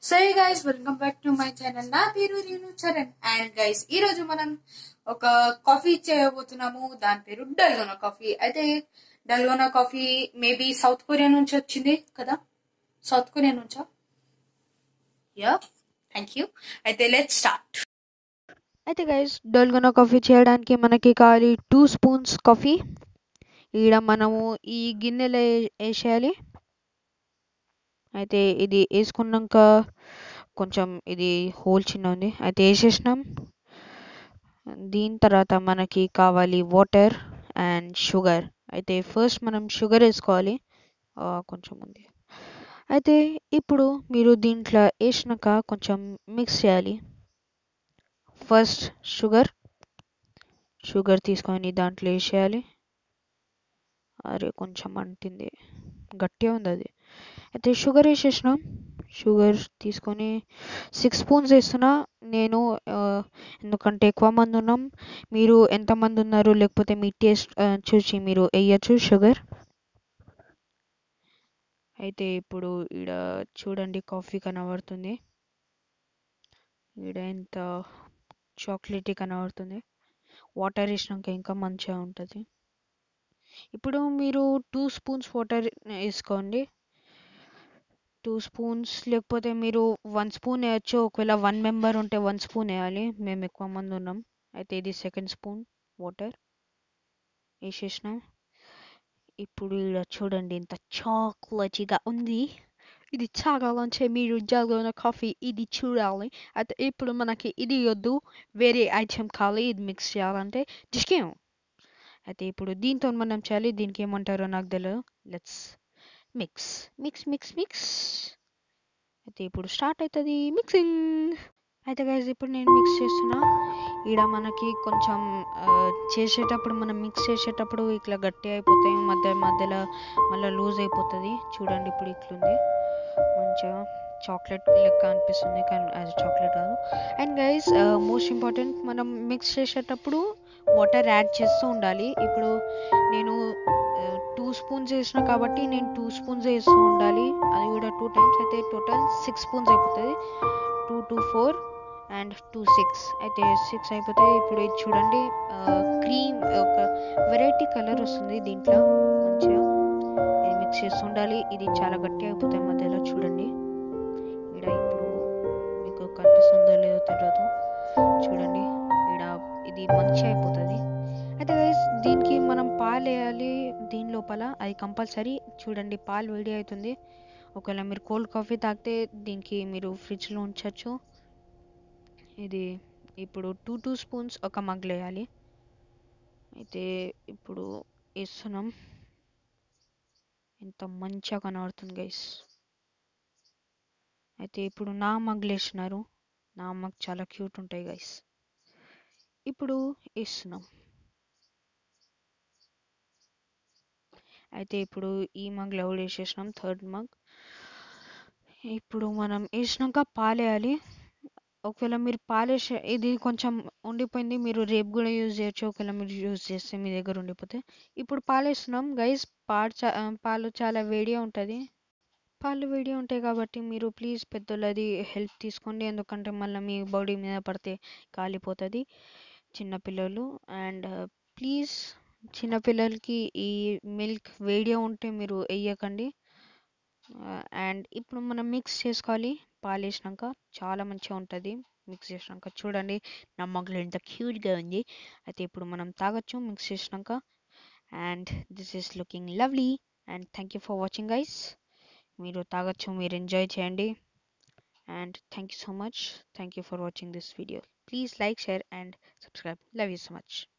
so guys welcome back to my channel నా పేరు Renu Charan and guys ఈ రోజు మనం ఒక కాఫీ చేయబోతున్నాము దాని పేరు డల్గోనా కాఫీ అయితే dalgona coffee maybe South Korea నుంచి వచ్చింది కదా సౌత్ కొరియా నుంచా యా థ్యాంక్ యూ అయితే లెట్ స్టార్ట్ అయితే గైస్ డల్గొన కాఫీ చేయడానికి మనకి కావాలి టూ స్పూన్స్ కాఫీ ఈడ మనము ఈ గిన్నెలో వే- వేసేయాలి అయితే ఇది వేసుకున్నాక కొంచెం ఇది హోల్ చిన్న ఉంది అయితే వేసేసినాం దీని తర్వాత మనకి కావాలి వాటర్ అండ్ షుగర్ అయితే ఫస్ట్ మనం షుగర్ వేసుకోవాలి ఆ, కొంచెం ఉంది అయితే ఇప్పుడు మీరు దీంట్లో వేసినాక కొంచెం మిక్స్ చేయాలి ఫస్ట్ షుగర్ షుగర్ తీసుకొని దాంట్లో వేసేయాలి అరే కొంచెం అంటింది గట్టిగా ఉంది అది అయితే షుగర్ వేసేసినాం షుగర్ తీసుకొని సిక్స్ స్పూన్స్ వేస్తున్నా నేను ఆ, ఎందుకంటే ఎక్కువ మంది ఉన్నాం మీరు ఎంతమంది ఉన్నారు లేకపోతే మీ టేస్ట్ చూసి మీరు వేయచ్చు షుగర్ అయితే ఇప్పుడు ఈడ చూడండి కాఫీ కనబడుతుంది ఈడ ఎంత చాక్లెటీ కనబడుతుంది వాటర్ వేసినాక ఇంకా మంచిగా ఉంటుంది ఇప్పుడు మీరు టూ స్పూన్స్ వాటర్ వేసుకోండి టూ స్పూన్స్ లేకపోతే మీరు వన్ స్పూన్ వేయచ్చు ఒకవేళ వన్ మెంబర్ ఉంటే వన్ స్పూన్ వేయాలి మేము ఎక్కువ మంది ఉన్నాం అయితే ఇది సెకండ్ స్పూన్ వాటర్ వేసేసినాం ఇప్పుడు ఇక్కడ చూడండి ఇంత చాక్లెటీగా ఉంది ఇది తాగాలంటే మీరు జల్గొన కాఫీ ఇది చూడాలి అయితే ఇప్పుడు మనకి ఇది వద్దు వేరే ఐటెం కావాలి ఇది మిక్స్ చేయాలంటే జిష్కేం అయితే ఇప్పుడు దీంతో మనం చేయాలి దీనికి ఏమంటారో నాకు తెలియదు let's mix mix mix mix అయితే ఇప్పుడు స్టార్ట్ అవుతుంది మిక్సింగ్ అయితే గైజ్ ఇప్పుడు నేను మిక్స్ చేస్తున్నా ఈడ మనకి కొంచెం ఆ, చేసేటప్పుడు మనం మిక్స్ చేసేటప్పుడు ఇట్లా గట్టి అయిపోతాయి మధ్య మధ్యలో మళ్ళీ లూజ్ అయిపోతుంది చూడండి ఇప్పుడు ఇట్లుంది మంచిగా చాక్లెట్ లెక్క అనిపిస్తుంది కానీ అది చాక్లెట్ కాదు అండ్ గైస్ మోస్ట్ ఇంపార్టెంట్ మనం మిక్స్ చేసేటప్పుడు వాటర్ యాడ్ చేస్తూ ఉండాలి ఇప్పుడు నేను టూ స్పూన్స్ వేసిన కాబట్టి నేను టూ స్పూన్స్ వేస్తూ ఉండాలి అది కూడా టూ టైమ్స్ అయితే టోటల్ సిక్స్ స్పూన్స్ అయిపోతుంది two two four and two six అయితే సిక్స్ అయిపోతాయి ఇప్పుడు ఇది చూడండి క్రీమ్ ఒక వెరైటీ కలర్ వస్తుంది దీంట్లో మంచిగా ఇది మిక్స్ చేస్తూ ఉండాలి ఇది చాలా గట్టిగా అయిపోతాయి మధ్యలో చూడండి ఇక్కడ ఇప్పుడు మీకు కనిపిస్తుందో లేదో తెలియదు చూడండి ఇక్కడ ఇది మంచిగా అయిపోతుంది అయితే guys, దీనికి మనం పాలు వేయాలి దీని లోపల అది కంపల్సరీ చూడండి పాలు వేడి అవుతుంది ఒకవేళ మీరు కోల్డ్ కాఫీ తాగితే దీనికి మీరు ఫ్రిడ్జ్లో ఉంచవచ్చు ఇది ఇప్పుడు టూ టూ స్పూన్స్ ఒక మగ్లో వేయాలి అయితే ఇప్పుడు వేస్తున్నాం ఎంత మంచిగా కనబడుతుంది గైస్ అయితే ఇప్పుడు నా మగ్లు వేసినారు నా మగ్ చాలా క్యూట్ ఉంటాయి గైస్ ఇప్పుడు వేస్తున్నాం అయితే ఇప్పుడు ఈ మగ్లో కూడా వేసేసినాం థర్డ్ మగ్ ఇప్పుడు మనం వేసినాక పాలేయాలి ఒకవేళ మీరు పాలేసే ఇది కొంచెం ఉండిపోయింది మీరు రేపు కూడా యూజ్ చేయొచ్చు ఒకవేళ మీరు యూజ్ చేస్తే మీ దగ్గర ఉండిపోతే ఇప్పుడు పాలేస్తున్నాం గైస్ పాలు చా ఆ, పాలు చాలా వేడిగా ఉంటుంది పాలు వేడిగా ఉంటాయి కాబట్టి మీరు ప్లీజ్ పెద్దోళ్ళది హెల్ప్ తీసుకోండి ఎందుకంటే మళ్ళీ మీ బాడీ మీద పడితే కాలిపోతుంది చిన్నపిల్లలు అండ్ ప్లీజ్ చిన్నపిల్లలకి ఈ మిల్క్ వేడిగా ఉంటే మీరు వేయకండి అండ్ ఇప్పుడు మనం మిక్స్ చేసుకోవాలి పాలు వేసినాక చాలా మంచిగా ఉంటుంది మిక్స్ చేసినాక చూడండి నా మగ్గులు ఎంత క్యూట్గా ఉంది అయితే ఇప్పుడు మనం తాగొచ్చు మిక్స్ చేసినాక and this is looking lovely and thank you for watching guys మీరు తాగొచ్చు మీరు ఎంజాయ్ చేయండి and thank you so much thank you for watching this video please like share and subscribe love you so much